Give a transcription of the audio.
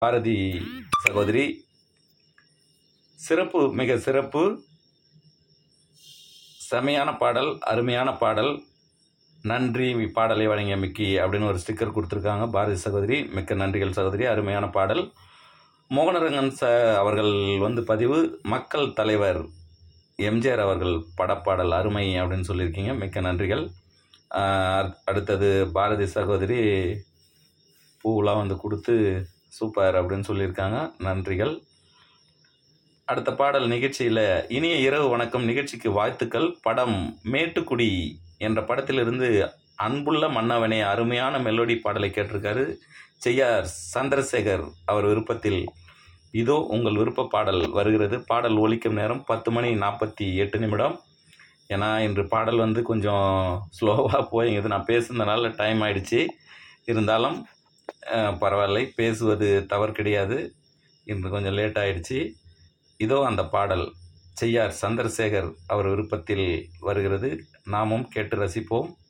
பாரதி சகோதரி சிறப்பு மிக சிறப்பு செமையான பாடல் அருமையான பாடல் நன்றி பாடலை வழங்கிய மிக்கி அப்படின்னு ஒரு ஸ்டிக்கர் கொடுத்துருக்காங்க பாரதி சகோதரி மிக்க நன்றிகள் சகோதரி அருமையான பாடல் மோகனரங்கன் ச அவர்கள் வந்து பதிவு மக்கள் தலைவர் எம்ஜிஆர் அவர்கள் படப்பாடல் அருமை அப்படின்னு சொல்லியிருக்கீங்க மிக்க நன்றிகள் ஆஹ் அடுத்தது பாரதி சகோதரி பூவெலாம் வந்து கொடுத்து சூப்பர் அப்படின்னு சொல்லியிருக்காங்க நன்றிகள் அடுத்த பாடல் நிகழ்ச்சியில் இனிய இரவு வணக்கம் நிகழ்ச்சிக்கு வாழ்த்துக்கள் படம் மேட்டுக்குடி என்ற படத்திலிருந்து அன்புள்ள மன்னவனே அருமையான மெலோடி பாடலை கேட்டிருக்காரு செய்யார் சந்திரசேகர் அவர் விருப்பத்தில் இதோ உங்கள் விருப்ப பாடல் வருகிறது பாடல் ஒலிக்கும் நேரம் பத்து மணி நாற்பத்தி எட்டு நிமிடம் ஏன்னா இன்று பாடல் வந்து கொஞ்சம் ஸ்லோவாக போயிங்குது நான் பேசுனதுனால டைம் ஆயிடுச்சு இருந்தாலும் அஹ், பரவாயில்லை பேசுவது தவறு கிடையாது இன்று கொஞ்சம் லேட் ஆயிடுச்சு இதோ அந்த பாடல் செய்யார் சந்திரசேகர் அவர் விருப்பத்தில் வருகிறது நாமும் கேட்டு ரசிப்போம்